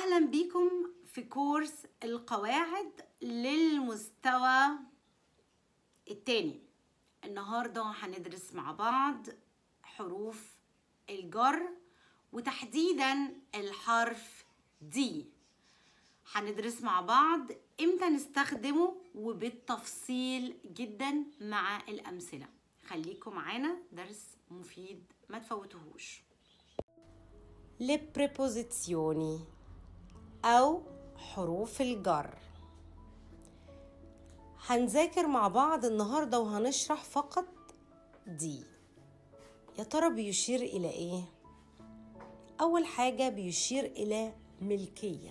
اهلا بيكم في كورس القواعد للمستوى التاني النهارده هندرس مع بعض حروف الجر وتحديدا الحرف دي هندرس مع بعض امتى نستخدمه وبالتفصيل جدا مع الامثله خليكم معانا درس مفيد ما تفوتوهوش Le preposizioni أو حروف الجر هنذاكر مع بعض النهاردة وهنشرح فقط دي يا ترى بيشير إلى إيه؟ أول حاجة بيشير إلى ملكية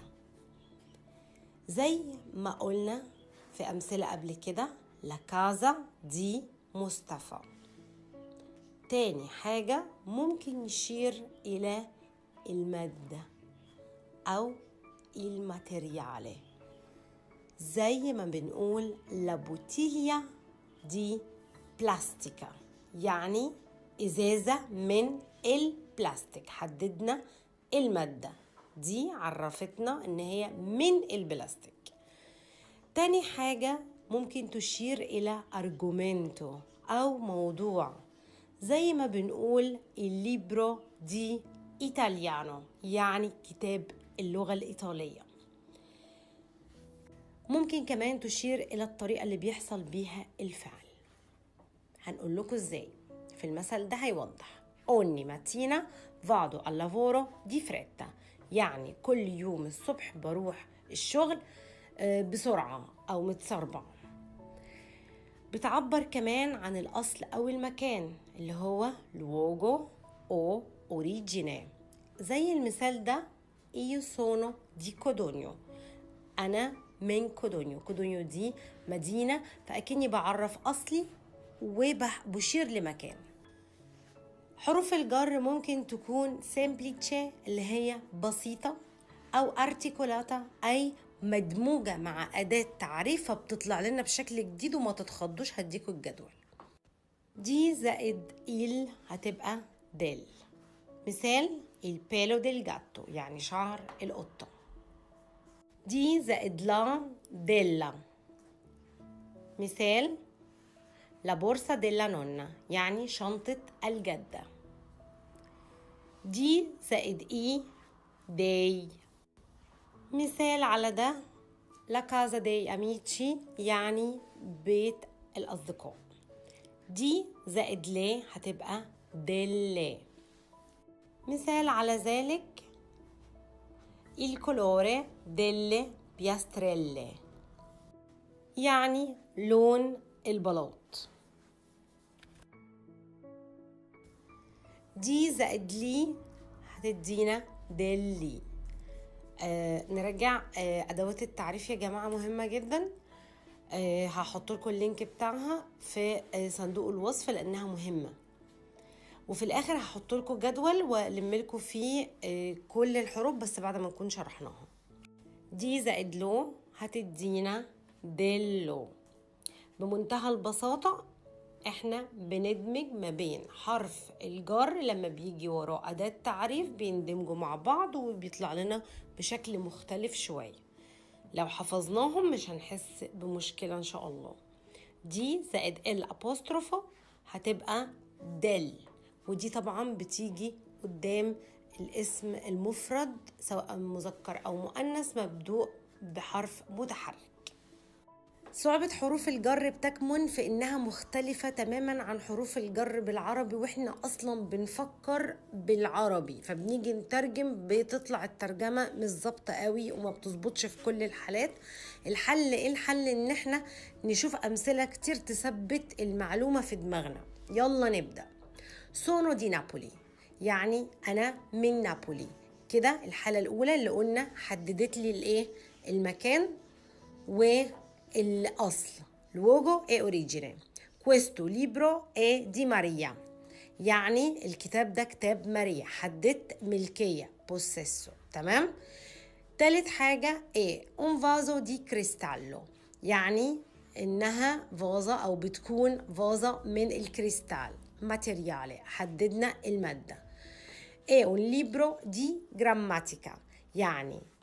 زي ما قلنا في أمثلة قبل كده لا كازا دي مصطفى تاني حاجة ممكن يشير إلى المادة أو الماتيريالي زي ما بنقول لا بوتيليا دي بلاستيكا يعني إزازة من البلاستيك حددنا المادة دي عرفتنا إن هي من البلاستيك تاني حاجة ممكن تشير إلى أرجومنتو أو موضوع زي ما بنقول الليبرو دي إيطاليانو يعني كتاب اللغة الإيطالية ممكن كمان تشير إلى الطريقة اللي بيحصل بيها الفعل هنقول لكم إزاي في المثل ده هيوضح ogni mattina vado al lavoro di fretta يعني كل يوم الصبح بروح الشغل بسرعة أو متسربع بتعبر كمان عن الأصل أو المكان اللي هو luogo o origine زي المثال ده io sono di Codogno أنا من كودونيو كودونيو دي مدينة فأكني بعرف أصلي وبشير لمكان حروف الجر ممكن تكون سيمبليتشي اللي هي بسيطة أو ارتيكولاتا أي مدموجة مع أداة تعريف فبتطلع لنا بشكل جديد وما تتخضوش هديكوا الجدول دي زائد إل هتبقى ديل مثال البيلو ديل جاتو يعني شعر القطة دي زائد لا ديلا مثال لا بورصة ديلا نونا يعني شنطة الجدة دي زائد إي دي مثال على ده لا كازا دي أميتشي يعني بيت الأصدقاء دي زائد لي هتبقى ديلي مثال على ذلك il colore delle piastrelle يعني لون البلاط دي زائد لي هتدينا دلي آه نرجع آه ادوات التعريف يا جماعه مهمه جدا آه هحط لكم اللينك بتاعها في آه صندوق الوصف لانها مهمه وفي الاخر هحط لكم جدول والم لكم فيه آه كل الحروف بس بعد ما نكون شرحناها دي زائد لو هتدينا ديلو بمنتهى البساطه احنا بندمج ما بين حرف الجر لما بيجي وراه أداة تعريف بيندمجوا مع بعض وبيطلع لنا بشكل مختلف شوية لو حفظناهم مش هنحس بمشكلة إن شاء الله دي زائد ال أبوستروفة هتبقى دل ودي طبعا بتيجي قدام الاسم المفرد سواء مذكر أو مؤنث مبدوء بحرف متحرك صعوبة حروف الجر بتكمن في إنها مختلفة تماما عن حروف الجر بالعربي وإحنا أصلا بنفكر بالعربي فبنيجي نترجم بتطلع الترجمة مش ظابطة قوي وما بتظبطش في كل الحالات الحل إيه الحل إن إحنا نشوف أمثلة كتير تثبت المعلومة في دماغنا يلا نبدأ سونو دي نابولي يعني أنا من نابولي كده الحالة الأولى اللي قلنا حددت لي الإيه المكان و الأصل luogo e origine questo libro è di Maria يعني الكتاب ده كتاب ماريا حددت ملكية possesso تمام تالت حاجة ايه un vaso di cristallo يعني انها فازة او بتكون فازة من الكريستال ماتيريالي حددنا المادة e un libro di grammatica يعني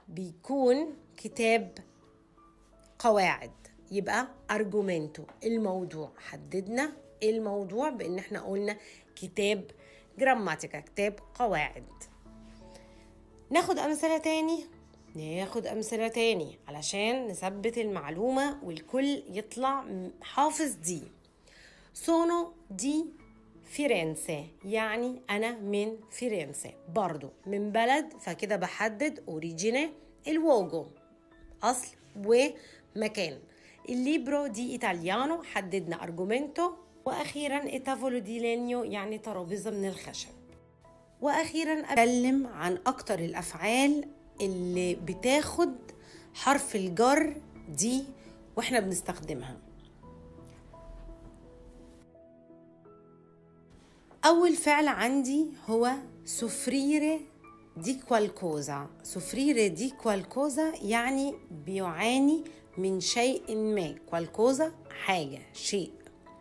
بيكون كتاب قواعد يبقى ارجومنتو الموضوع حددنا الموضوع بان احنا قلنا كتاب جراماتيكا كتاب قواعد ناخد امثله تاني ناخد امثله تاني علشان نثبت المعلومه والكل يطلع حافظ دي سونو دي فيرنسا يعني انا من فيرنسا برضو من بلد فكده بحدد اوريجيني الووجو اصل ومكان الليبرو دي ايطاليانو حددنا ارجومنتو واخيرا ايتافولو دي لينيو يعني ترابيزه من الخشب واخيرا اتكلم عن اكتر الافعال اللي بتاخد حرف الجر دي واحنا بنستخدمها اول فعل عندي هو سوفريري دي كوالكوزا سوفريري دي كوالكوزا يعني بيعاني من شيء ما كوالكوزا حاجة شيء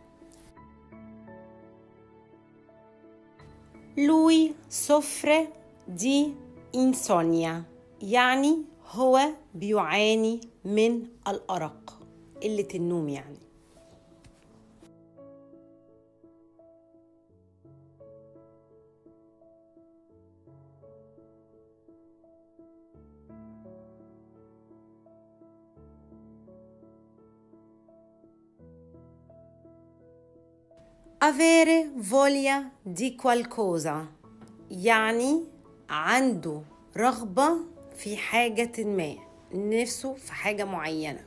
lui soffre di insonnia يعني هو بيعاني من الأرق قلة النوم يعني avere voglia di qualcosa يعني عنده رغبة في حاجة ما نفسه في حاجة معينة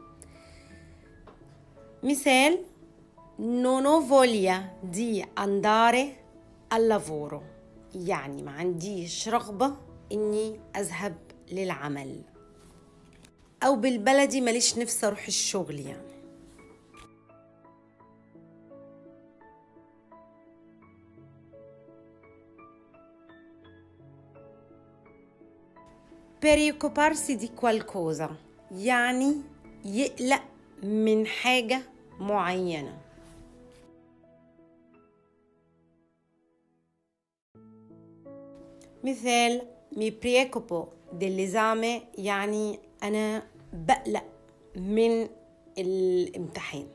مثال non ho voglia di andare al lavoro يعني ما عنديش رغبة اني اذهب للعمل او بالبلدي ماليش نفس اروح الشغل يعني preoccuparsi di qualcosa يعني يقلق من حاجة معينة مثال mi preoccupo dell'esame يعني أنا بقلق من الامتحان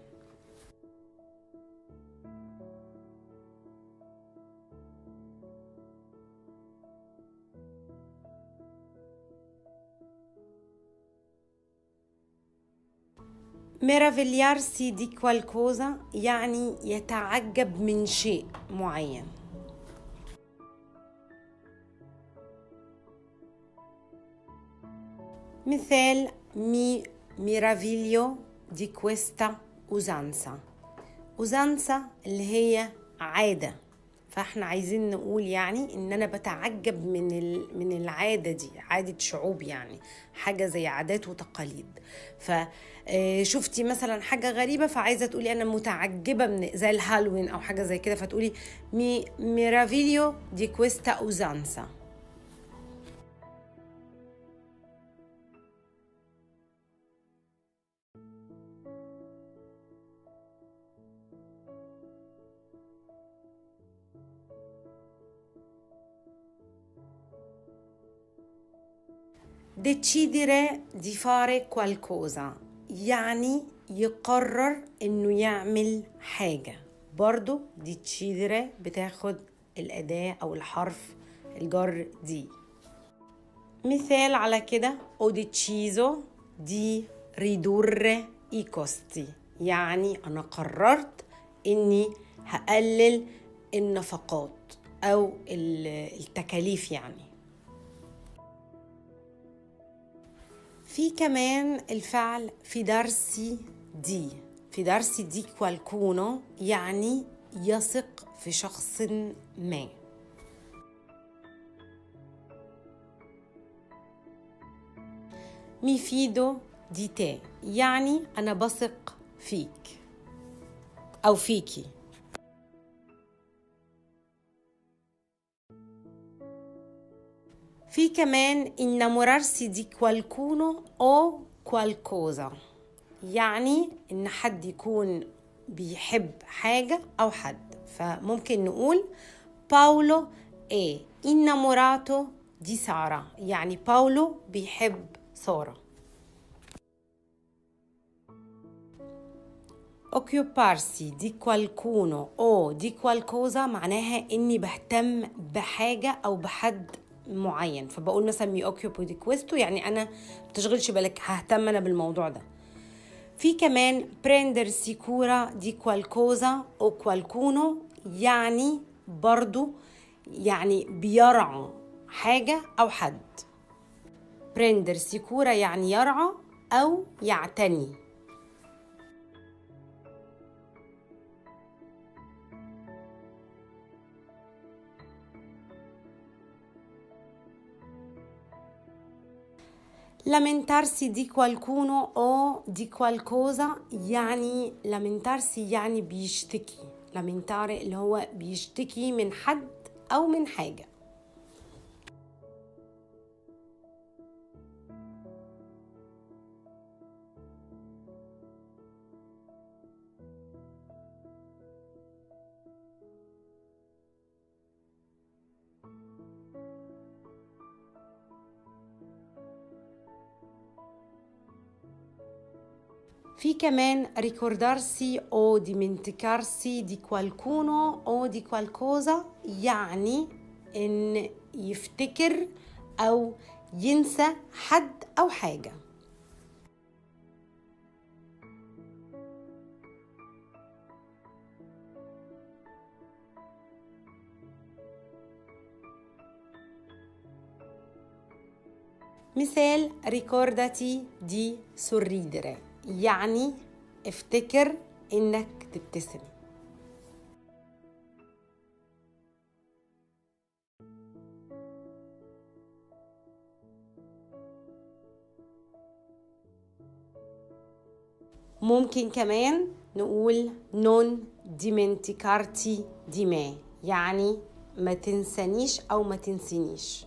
meravigliarsi di qualcosa يعني يتعجب من شيء معين مثال mi meraviglio di questa usanza usanza اللي هي عادة فاحنا عايزين نقول يعني ان انا بتعجب من من العاده دي عاده شعوب يعني حاجه زي عادات وتقاليد فشفتي مثلا حاجه غريبه فعايزه تقولي انا متعجبه من زي الهالوين او حاجه زي كده فتقولي مي ميرافيليو دي كويستا اوزانسا decidere di fare qualcosa يعني يقرر انه يعمل حاجة برضو decidere بتاخد الأداة أو الحرف الجر دي مثال على كده ho deciso di ridurre i costi يعني أنا قررت إني هقلل النفقات أو التكاليف يعني في كمان الفعل fidarsi دي fidarsi دي qualcuno يعني يثق في شخص ما mi fido di te يعني أنا بثق فيك أو فيكي في كمان innamorarsi di qualcuno o qualcosa يعني ان حد يكون بيحب حاجة او حد فممكن نقول باولو è innamorato دي سارة يعني باولو بيحب سارة occuparsi di qualcuno o di qualcosa معناها اني بهتم بحاجة او بحد معين فبقول مثلا مي اوكيوبو دي كويستو يعني انا متشغلش بالك ههتم انا بالموضوع ده في كمان prendersi cura di qualcosa o qualcuno يعني برضو يعني بيرعى حاجة أو حد prendersi cura يعني يرعى أو يعتني lamentarsi di qualcuno o di qualcosa يعني lamentarsi يعني بيشتكي lamentare اللي هو بيشتكي من حد أو من حاجة في كمان ricordarsi o dimenticarsi di qualcuno o di qualcosa يعني ان يفتكر او ينسى حد او حاجه مثال ricordati di sorridere يعني افتكر انك تبتسم ممكن كمان نقول non dimenticarti di me يعني ما تنسانيش او ما تنسينيش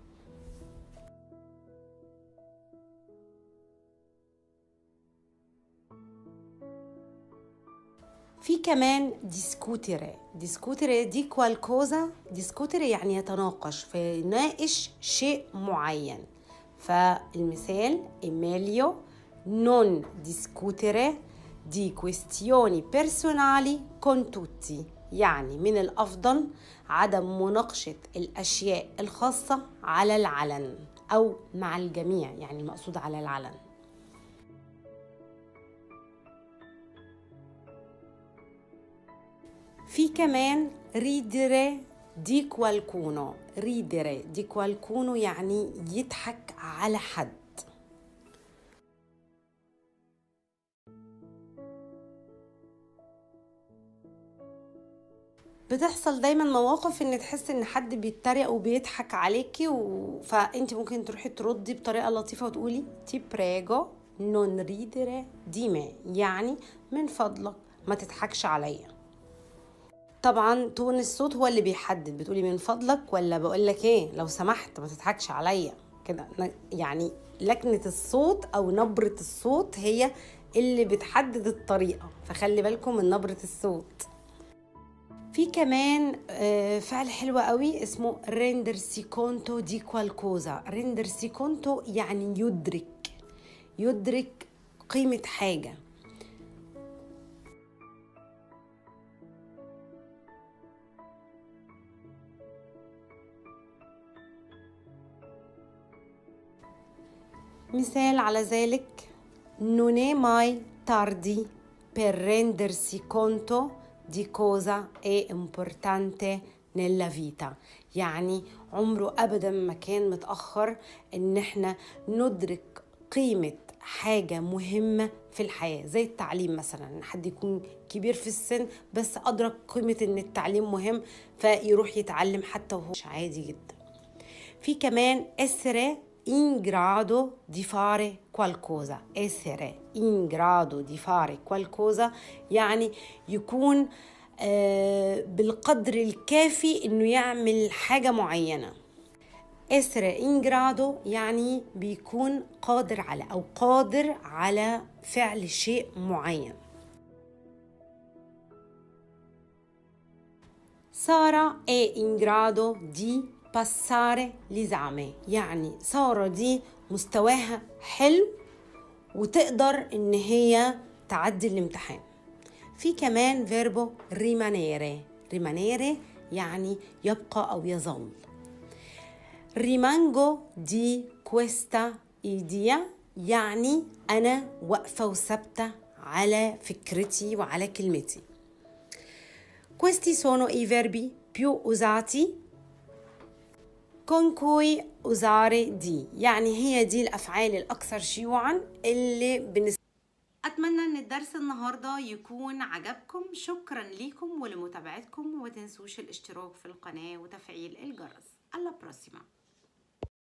في كمان ديسكوتري ديسكوتري دي كوالكوزا ديسكوتري يعني يتناقش فيناقش شيء معين فالمثال إيميليو non discutere di questioni personali con tutti يعني من الأفضل عدم مناقشة الأشياء الخاصة على العلن أو مع الجميع يعني المقصود على العلن في كمان ridere di qualcuno ridere di qualcuno يعني يضحك على حد بتحصل دايما مواقف ان تحس ان حد بيتريق وبيضحك عليكي و... فانت ممكن تروحي تردي بطريقه لطيفه وتقولي تي بريجو نون ريدere دي me يعني من فضلك ما تضحكش عليا طبعا تون الصوت هو اللي بيحدد بتقولي من فضلك ولا بقول لك ايه لو سمحت ما تضحكش عليا كده يعني لكنة الصوت او نبرة الصوت هي اللي بتحدد الطريقة فخلي بالكم من نبرة الصوت في كمان فعل حلو قوي اسمه rendersi conto di qualcosa rendersi conto يعني يدرك يدرك قيمة حاجة مثال على ذلك non è mai tardi per rendersi conto di cosa è importante nella vita يعني عمره ابدا ما كان متاخر ان احنا ندرك قيمه حاجه مهمه في الحياه زي التعليم مثلا ان حد يكون كبير في السن بس ادرك قيمه ان التعليم مهم فيروح يتعلم حتى وهو مش عادي جدا في كمان essere in grado di fare qualcosa essere in grado di fare qualcosa يعني يكون بالقدر الكافي انه يعمل حاجه معينه essere in grado يعني بيكون قادر على او قادر على فعل شيء معين سارة è in grado di passare l'esame يعني سارة دي مستواها حلو وتقدر ان هي تعدي الامتحان في كمان فيربو rimanere rimanere يعني يبقى او يظل rimango di questa idea يعني انا واقفه وثابته على فكرتي وعلى كلمتي Questi sono i verbi più usati con cui usare di يعني هي دي الأفعال الأكثر شيوعا اللي بنس... أتمنى أن الدرس النهاردة يكون عجبكم شكرا ليكم ولمتابعتكم وما تنسوش الاشتراك في القناة وتفعيل الجرس alla prossima